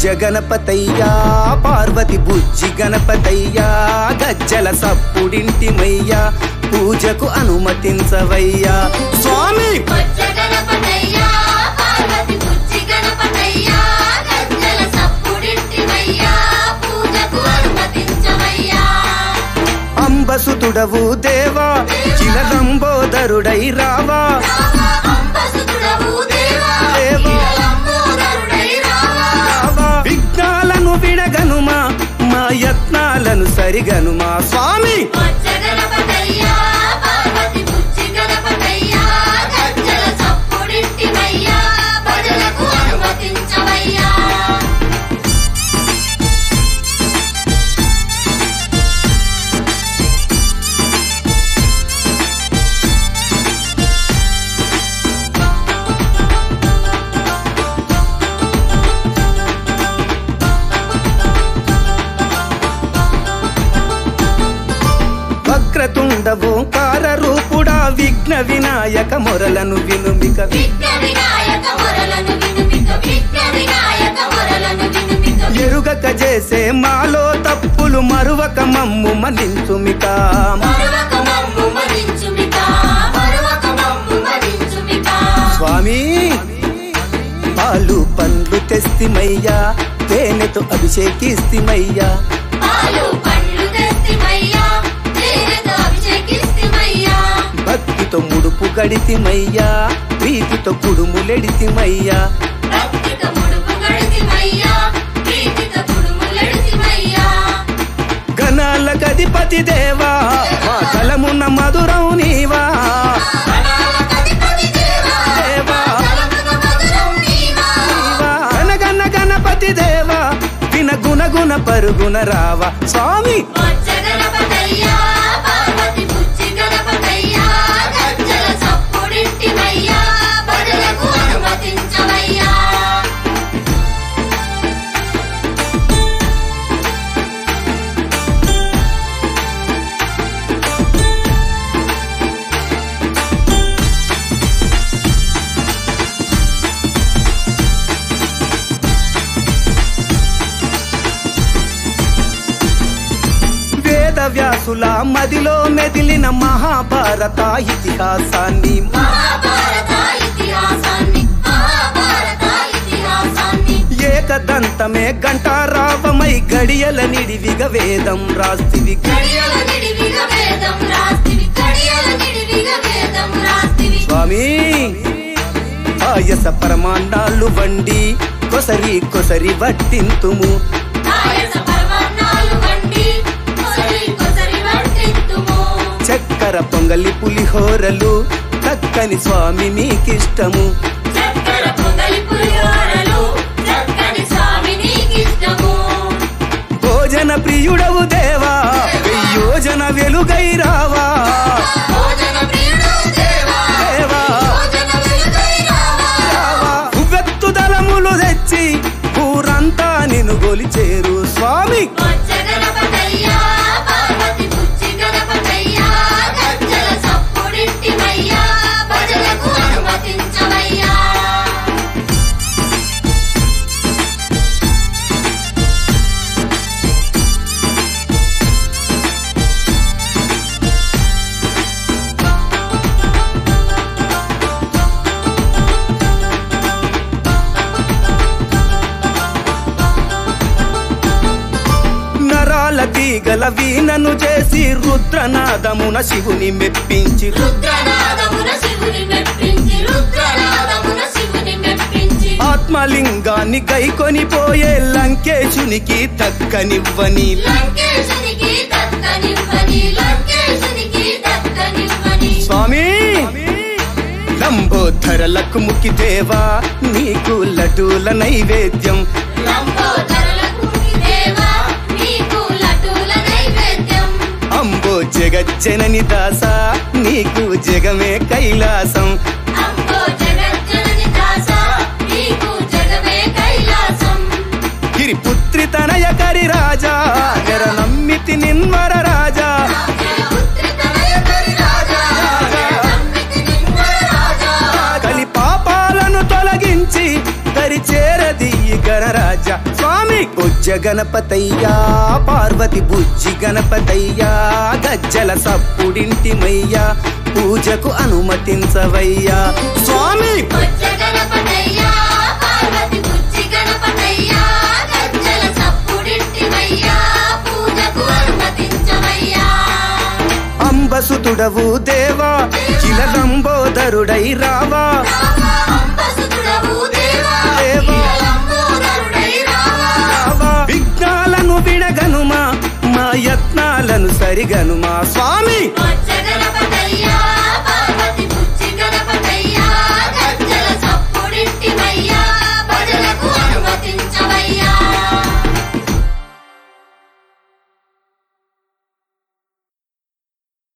గణపతయ్యా పార్వతి బుజ్జి గణపతయ్యా గజ్జల సప్పుడింటిమయ్యా పూజకు అనుమతించవయ్యా స్వామి బొజ్జ గణపతయ్యా పార్వతి బుజ్జి గణపతయ్యా గజ్జల సప్పుడింటివయ్యా పూజకు అనుమతించవయ్యా అంబసుతుడవు దేవా చిలదంబోదరుడై రావా అంబసుతుడవు దేవా దేవా. నీలలంబోదరుడై రావా రావా విఘ్నాలను విడగనుమా మా యత్నాలను సరిగనుమా స్వామి బొజ్జ గణపతయ్యా పార్వతి బుజ్జి గణపతయ్యా గజ్జల సప్పుడింటివయ్యా భజనకు అనుమతించవయ్యా వక్రతుండ ఓంకార రూపుడా విఘ్న వినాయక మొరలను వినుమిక విఘ్న వినాయక మొరలను వినుమిక విఘ్న వినాయక మొరలను వినుమిక ఎరుగక చేసే మాలో తప్పులు మరువక మమ్ము మన్నించుమిక మరువక మమ్ము మరించుమిక మరువక మమ్ము మరించుమిక స్వామి పాలు పండ్లు తెస్తిమయ్యా తేనెతో అభిషేకిస్తిమయ్యా పాలు పండ్లు తెస్తిమయ్యా తేనెతో అభిషేకిస్తిమయ్యా భక్తితో ముడుపు గడితిమయ్యా ప్రీతితో కుడుములెడితిమయ్యా భక్తితో ముడుపు గడితిమయ్యా ప్రీతితో కుడుములెడితిమయ్యా గణాల గదిపతి దేవా మా కలమున్న మధురం నీవా గణాలకధిపతి దేవా దేవా. కలమున మధురం నీవా నీవా. గణగణ గణపతి దేవా విన గుణ గుణ పరుగున రావా స్వామి బొజ్జ గణపతయ్యా పార్వతి బుజ్జి గణపతయ్యా గజ్జల సప్పుడింటివయ్యా భజనకు అనుమతించవయ్యా వేద వ్యాసుల మదిలో మెదిలిన మహాభారత ఇతిహాసాన్ని మహాభారత ఇతిహాసాన్ని మహాభారత ఇతిహాసాన్ని ఏకదంతమే గంటారావమై గడియల నిడివిగ వేదం రాస్తివి గడియల నిడివిగ వేదం రాస్తివి గడియల నిడివిగ వేదం రాస్తివి స్వామి పాయస పరమాన్నాళ్ళు వండి కొసరి కొసరి వట్టింతుము పాయస పరమాన్నాలు వండి కొసరి కొసరి వడ్డింతుము చక్కెర పొంగలి పులిహోరలు చక్కని స్వామి మీకిష్టము చక్కెర పొంగలి పులిహోరలు చక్కని స్వామి నీకిష్టము భోజన ప్రియుడవు దేవా వెయ్యోజన వెలుగై రావా భోజన ప్రియుడు దేవా దేవా భోజన వెలుగై రావా రావా ఉవ్వెత్తు దళములు తెచ్చి ఊరంతా నిన్ను గొలిచేరు స్వామి బొజ్జ గణపతయ్యా పార్వతి బుజ్జి గణపతయ్యా గజ్జల సప్పుడింటివయ్యా భజనకు అనుమతించవయ్యా నరాల తీగల వీణను చేసి రుద్రనాదమున శివుని మెప్పించి రుద్రనాదమున శివుని మెప్పించి రుద్రనాదమున శివుని మెప్పించి ఆత్మలింగాన్ని గైకొని పోయే లంకేశునికి దక్కనివ్వని లంకేశునికి దక్కనివ్వని లంకేశునికి దక్కనివ్వని స్వామి లంబోధరలకు ముఖి దేవా నీకు లడ్డూల నైవేద్యం లంబోదరులకు దేవా నీకు లడ్డూల నైవేద్యం అంబో జగజ్జనని దాస నీకు జగమే కైలాసం అంబో జగజ్జనని దాస నీకు జగమే కైలాసం గిరిపుత్రి తనయ కరి రాజా ఎర నమ్మితి నిన్వర రాజా పుత్రి తనయకరి రాజా నమ్మితి నిన్వర రాజా కలి పాపాలను తొలగించి దరి చేరదీయి గణరాజా స్వామి గణపతయ్యా పార్వతి బుజ్జి గణపతయ్యా గజ్జల సప్పుడింటిమయ్యా పూజకు అనుమతించవయ్యా స్వామి బొజ్జ గణపతయ్యా పార్వతి బుజ్జి గణపతయ్యా గజ్జల చప్పుడింటివయ్యా పూజకు అనుమతించవయ్యా అంబసుతుడవు దేవా చిలలంబోదరుడై రావా రావా అంబసుతుడవు దేవా దేవా. నీలంబోదరుడై రావా రావా విఘ్నాలను విడగనుమా మా యత్నాలను సరిగనుమా స్వామి బొజ్జ గణపతయ్యా